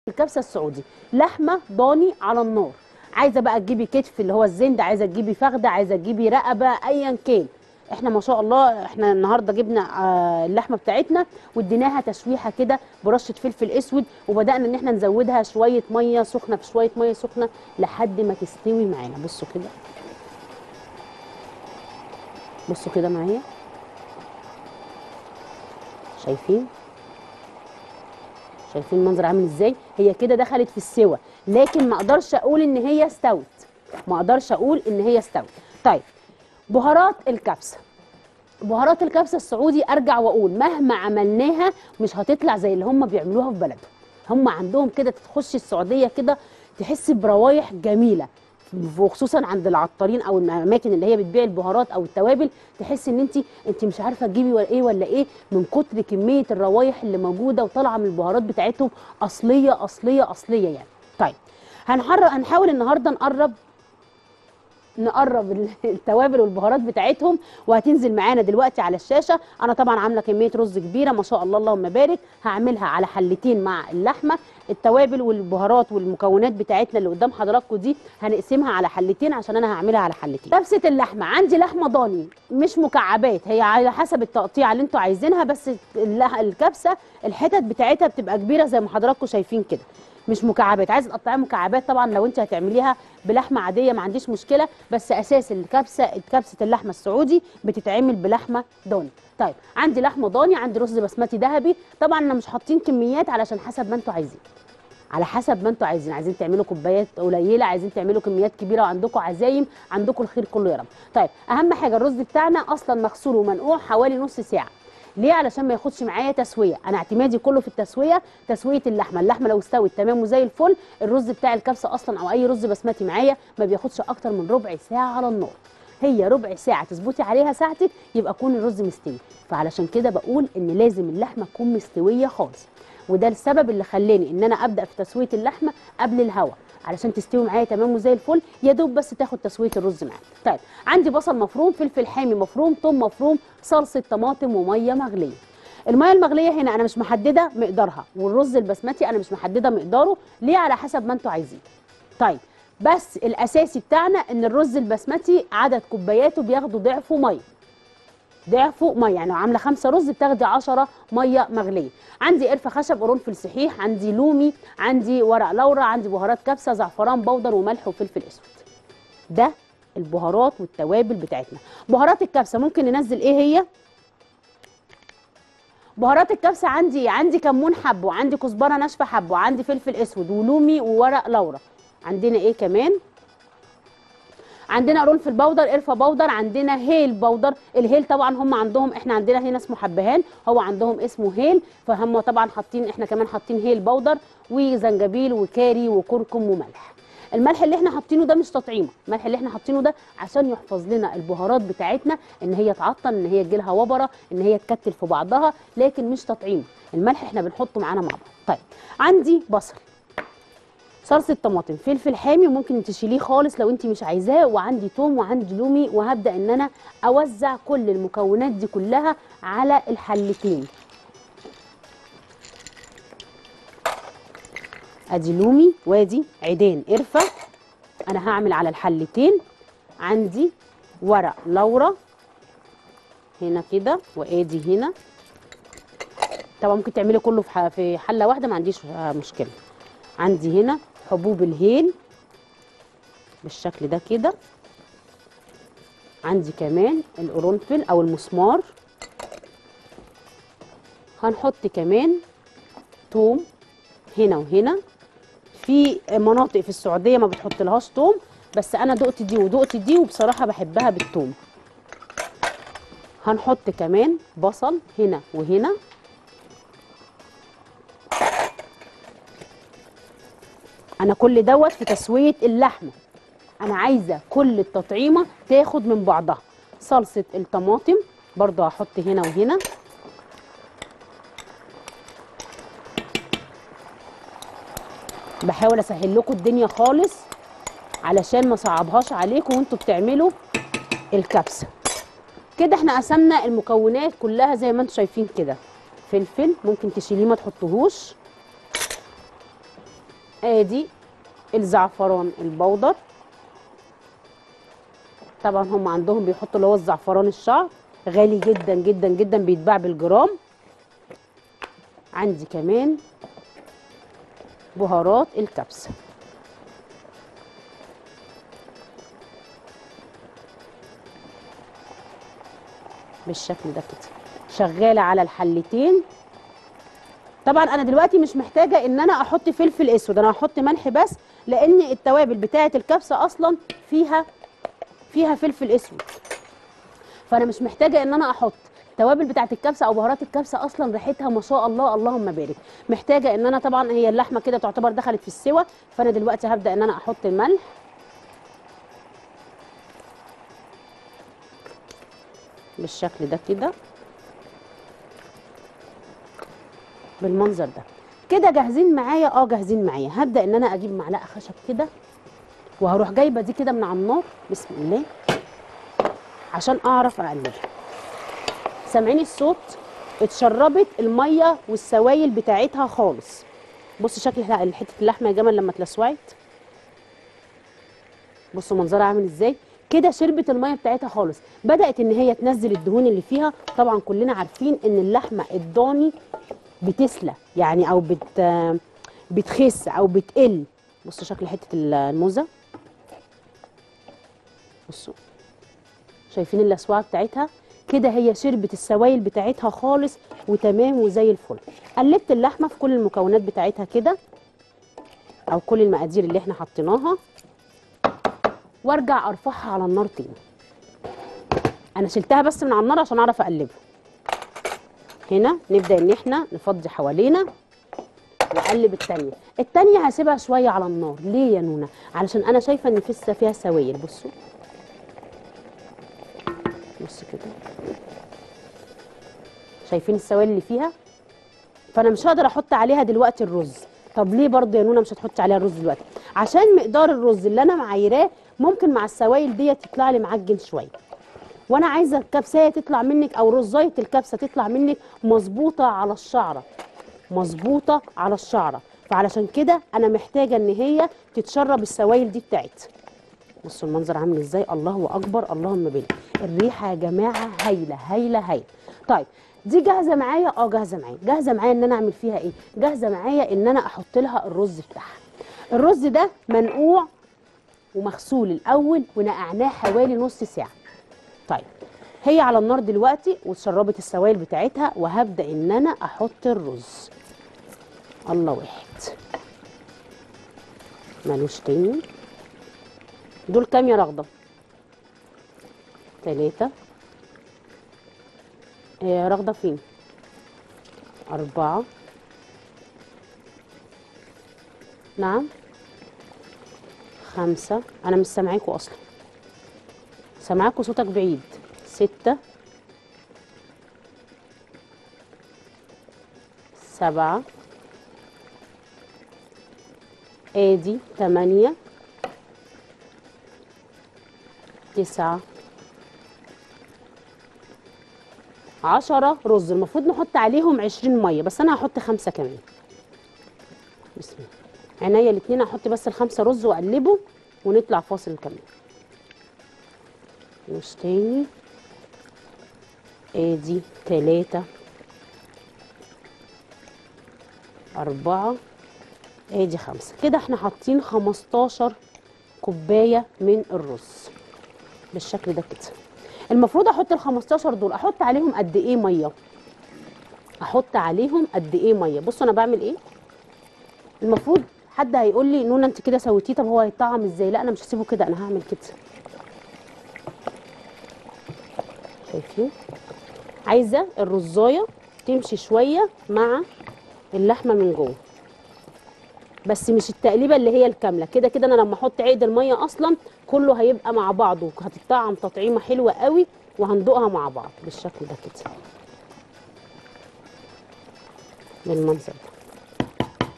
الكبسه السعودي لحمه ضاني على النار عايزه بقى تجيبي كتف اللي هو الزند عايزه تجيبي فخده عايزه تجيبي رقبه ايا كان احنا ما شاء الله احنا النهارده جبنا آه، اللحمه بتاعتنا واديناها تشويحه كده برشه فلفل اسود وبدانا ان احنا نزودها شويه ميه سخنه في شويه ميه سخنه لحد ما تستوي معانا بصوا كده بصوا كده معايا شايفين شايفين المنظر عامل ازاي هي كده دخلت في السوا لكن ما اقدرش اقول ان هي استوت ما اقدرش اقول ان هي استوت طيب بهارات الكبسه بهارات الكبسه السعودي ارجع واقول مهما عملناها مش هتطلع زي اللي هم بيعملوها في بلدهم هم عندهم كده تخشي السعوديه كده تحسي بروايح جميله وخصوصا عند العطارين او الاماكن اللي هي بتبيع البهارات او التوابل تحس ان انت انت مش عارفه تجيبي ولا ايه ولا ايه من كتر كميه الروايح اللي موجوده وطالعه من البهارات بتاعتهم اصليه اصليه اصليه يعني طيب هنحر هنحاول النهارده نقرب نقرب ال- التوابل والبهارات بتاعتهم وهتنزل معانا دلوقتي على الشاشه انا طبعا عامله كميه رز كبيره ما شاء الله اللهم بارك هعملها على حلتين مع اللحمه التوابل والبهارات والمكونات بتاعتنا اللي قدام حضراتكم دي هنقسمها على حلتين عشان انا هعملها على حلتين كبسه اللحمه عندي لحمه ضاني مش مكعبات هي على حسب التقطيع اللي انتوا عايزينها بس اللح- الكبسه الحتت بتاعتها بتبقى كبيره زي ما حضراتكم شايفين كده مش مكعبات عايزه تقطعيها مكعبات طبعا لو انت هتعمليها بلحمه عاديه ما عنديش مشكله بس اساس الكبسه كبسه اللحمه السعودي بتتعمل بلحمه ضاني طيب عندي لحمه ضاني عندي رز بسمتي ذهبي طبعا انا مش حاطين كميات علشان حسب ما انتوا عايزين على حسب ما انتوا عايزين عايزين تعملوا كوبايات قليله عايزين تعملوا كميات كبيره وعندكم عزايم عندكم الخير كله يا رب طيب اهم حاجه الرز بتاعنا اصلا مغسول ومنقوع حوالي نص ساعه ليه علشان ما ياخدش معايا تسويه انا اعتمادي كله في التسويه تسويه اللحمه اللحمه لو استوت تمام وزي الفل الرز بتاع الكبسه اصلا او اي رز بسمتي معايا ما بياخدش اكتر من ربع ساعه على النار هي ربع ساعه تظبطي عليها ساعتك يبقى يكون الرز مستوي فعلشان كده بقول ان لازم اللحمه تكون مستويه خالص وده السبب اللي خلاني ان انا ابدا في تسويه اللحمه قبل الهواء علشان تستوي معايا تمام وزي الفل يا دوب بس تاخد تسويه الرز معايا طيب عندي بصل مفروم فلفل حامي مفروم ثوم مفروم صلصه طماطم وميه مغليه الميه المغليه هنا انا مش محدده مقدارها والرز البسمتي انا مش محدده مقداره ليه على حسب ما انتوا عايزين طيب بس الاساسي بتاعنا ان الرز البسمتي عدد كوباياته بياخدوا ضعفه ميه ضعفه ميه يعني لو عامله خمسة رز بتاخدي 10 ميه مغليه عندي قرفه خشب قرنفل صحيح عندي لومي عندي ورق لورا عندي بهارات كبسه زعفران بودر وملح وفلفل اسود ده البهارات والتوابل بتاعتنا بهارات الكبسه ممكن ننزل ايه هي بهارات الكبسه عندي عندي كمون حب وعندي كزبره ناشفه حب وعندي فلفل اسود ولومي وورق لورا عندنا ايه كمان عندنا قرنفل بودر قرفه بودر عندنا هيل بودر الهيل طبعا هم عندهم احنا عندنا هنا اسمه حبهان هو عندهم اسمه هيل فهم طبعا حاطين احنا كمان حاطين هيل بودر وزنجبيل وكاري وكركم وملح الملح اللي احنا حاطينه ده مش تطعيمه الملح اللي احنا حاطينه ده عشان يحفظ لنا البهارات بتاعتنا ان هي تعطل ان هي تجيلها وبره ان هي تكتل في بعضها لكن مش تطعيمه الملح احنا بنحطه معانا مع بعض طيب عندي بصل صلصه طماطم فلفل حامي وممكن تشيليه خالص لو انت مش عايزاه وعندي توم وعندي لومي وهبدا ان انا اوزع كل المكونات دي كلها على الحلتين ادي لومي وادي عيدان قرفه انا هعمل على الحلتين عندي ورق لورا هنا كده وادي هنا طبعا ممكن تعملي كله في ح- في حله واحده ما عنديش آه، مشكله عندي هنا حبوب الهيل بالشكل ده كده عندي كمان القرنفل او المسمار هنحط كمان توم هنا وهنا في مناطق في السعوديه ما بتحط لهاش توم بس انا دقت دي ودقت دي وبصراحه بحبها بالثوم هنحط كمان بصل هنا وهنا انا كل دوت في تسويه اللحمه انا عايزه كل التطعيمه تاخد من بعضها صلصه الطماطم برضو هحط هنا وهنا بحاول اسهل لكم الدنيا خالص علشان ما صعبهاش عليكم وانتوا بتعملوا الكبسه كده احنا قسمنا المكونات كلها زي ما انتوا شايفين كده فلفل ممكن تشيليه ما تحطوهوش ادي الزعفران البودر طبعا هم عندهم بيحطوا اللي هو الزعفران الشعر غالي جدا جدا جدا بيتباع بالجرام عندي كمان بهارات الكبسه بالشكل ده كده شغاله على الحلتين طبعا انا دلوقتي مش محتاجه ان انا احط فلفل اسود انا هحط ملح بس لان التوابل بتاعه الكبسه اصلا فيها فيها فلفل اسود فانا مش محتاجه ان انا احط التوابل بتاعه الكبسه او بهارات الكبسه اصلا ريحتها ما شاء الله اللهم بارك محتاجه ان انا طبعا هي اللحمه كده تعتبر دخلت في السوى فانا دلوقتي هبدا ان انا احط الملح بالشكل ده كده بالمنظر ده كده جاهزين معايا اه جاهزين معايا هبدا ان انا اجيب معلقه خشب كده وهروح جايبه دي كده من على النار بسم الله عشان اعرف اقلبها سامعين الصوت اتشربت الميه والسوائل بتاعتها خالص بص شكل حته اللحمه يا جمال لما اتلسوعت بصوا منظرها عامل ازاي كده شربت الميه بتاعتها خالص بدات ان هي تنزل الدهون اللي فيها طبعا كلنا عارفين ان اللحمه الضاني بتسلى يعني او بت بتخس او بتقل بصوا شكل حته الموزه بصوا شايفين اللسوعه بتاعتها كده هي شربت السوائل بتاعتها خالص وتمام وزي الفل قلبت اللحمه في كل المكونات بتاعتها كده او كل المقادير اللي احنا حطيناها وارجع ارفعها على النار تاني انا شلتها بس من على النار عشان اعرف اقلبها هنا نبدا ان احنا نفضي حوالينا واقلب التانية التانية هسيبها شوية على النار ليه يا نونا علشان انا شايفة ان لسه فيها سوائل بصوا بصوا كده شايفين السوائل اللي فيها فانا مش هقدر احط عليها دلوقتي الرز طب ليه برضه يا نونا مش هتحطي عليها الرز دلوقتي عشان مقدار الرز اللي انا معايراه ممكن مع السوائل ديت يطلع لي معجن شويه وانا عايزه الكبسايه تطلع منك او رزايه الكبسه تطلع منك مظبوطه على الشعره مظبوطه على الشعره فعلشان كده انا محتاجه ان هي تتشرب السوائل دي بتاعتها بصوا المنظر عامل ازاي الله اكبر اللهم بارك الريحه يا جماعه هايله هايله هايله طيب دي جاهزه معايا اه جاهزه معايا جاهزه معايا ان انا اعمل فيها ايه جاهزه معايا ان انا احط لها الرز بتاعها الرز ده منقوع ومغسول الاول ونقعناه حوالي نص ساعه طيب هي على النار دلوقتي واتشربت السوائل بتاعتها وهبدا ان انا احط الرز الله واحد مالوش تاني دول كام يا رغده تلاتة يا رغده فين أربعة نعم خمسة أنا مش سامعاكوا أصلا سامعاكوا صوتك بعيد ستة سبعة ادي تمانية تسعة عشرة رز المفروض نحط عليهم عشرين مية بس أنا هحط خمسة كمان بسم الله عينيا الاتنين هحط بس الخمسة رز وأقلبه ونطلع فاصل كمان مش تاني ادي تلاتة أربعة ادي خمسة كده احنا حاطين خمستاشر كوباية من الرز بالشكل ده كده المفروض احط ال 15 دول احط عليهم قد ايه ميه احط عليهم قد ايه ميه بصوا انا بعمل ايه المفروض حد هيقول لي نونا انت كده سويتيه طب هو هيطعم ازاي لا انا مش هسيبه كده انا هعمل كده شايفين عايزه الرزايه تمشي شويه مع اللحمه من جوه بس مش التقليبه اللي هي الكامله كده كده انا لما احط عقد الميه اصلا كله هيبقى مع بعضه هتطعم تطعيمه حلوه قوي وهندوقها مع بعض بالشكل ده كده بالمنظر ده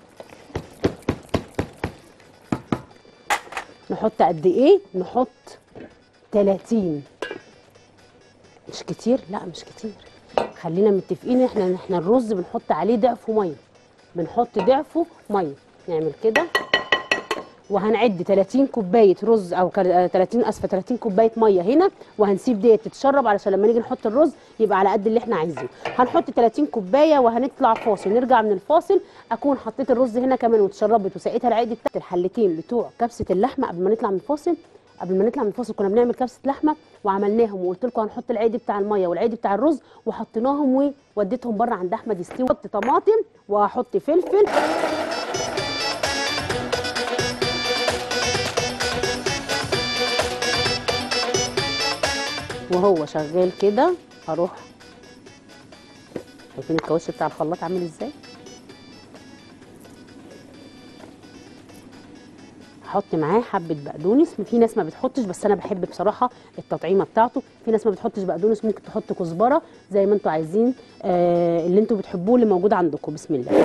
نحط قد ايه نحط 30 مش كتير لا مش كتير خلينا متفقين احنا احنا الرز بنحط عليه ضعفه ميه بنحط ضعفه ميه نعمل كده وهنعد 30 كوبايه رز او كر- آه، 30 اسفه 30 كوبايه ميه هنا وهنسيب ديت تتشرب علشان لما نيجي نحط الرز يبقى على قد اللي احنا عايزينه هنحط 30 كوبايه وهنطلع فاصل نرجع من الفاصل اكون حطيت الرز هنا كمان واتشربت وسقيتها العادي بتاعت الحلتين بتوع كبسه اللحمه قبل ما نطلع من الفاصل قبل ما نطلع من الفاصل كنا بنعمل كبسه لحمه وعملناهم وقلت لكم هنحط العادي بتاع الميه والعادي بتاع الرز وحطيناهم ووديتهم بره عند احمد يستوي احط طماطم وهحط فلفل وهو شغال كده هروح شايفين الكاوتش بتاع الخلاط عامل ازاي هحط معاه حبه بقدونس في ناس ما بتحطش بس انا بحب بصراحه التطعيمه بتاعته في ناس ما بتحطش بقدونس ممكن تحط كزبره زي ما انتوا عايزين آه اللي انتوا بتحبوه اللي موجود عندكم بسم الله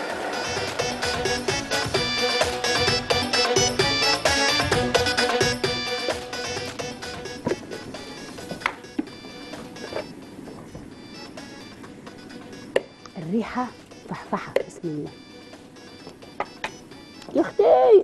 الريحه فحفحه بسم الله يا اختي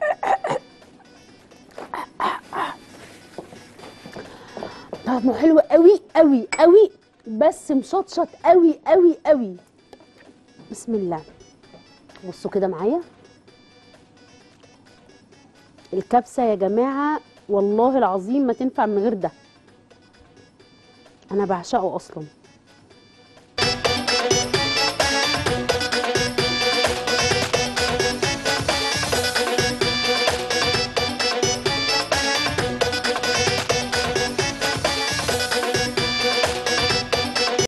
طعمه حلو قوي قوي قوي بس مشطشط قوي قوي قوي بسم الله بصوا كده معايا الكبسه يا جماعه والله العظيم ما تنفع من غير ده انا بعشقه اصلا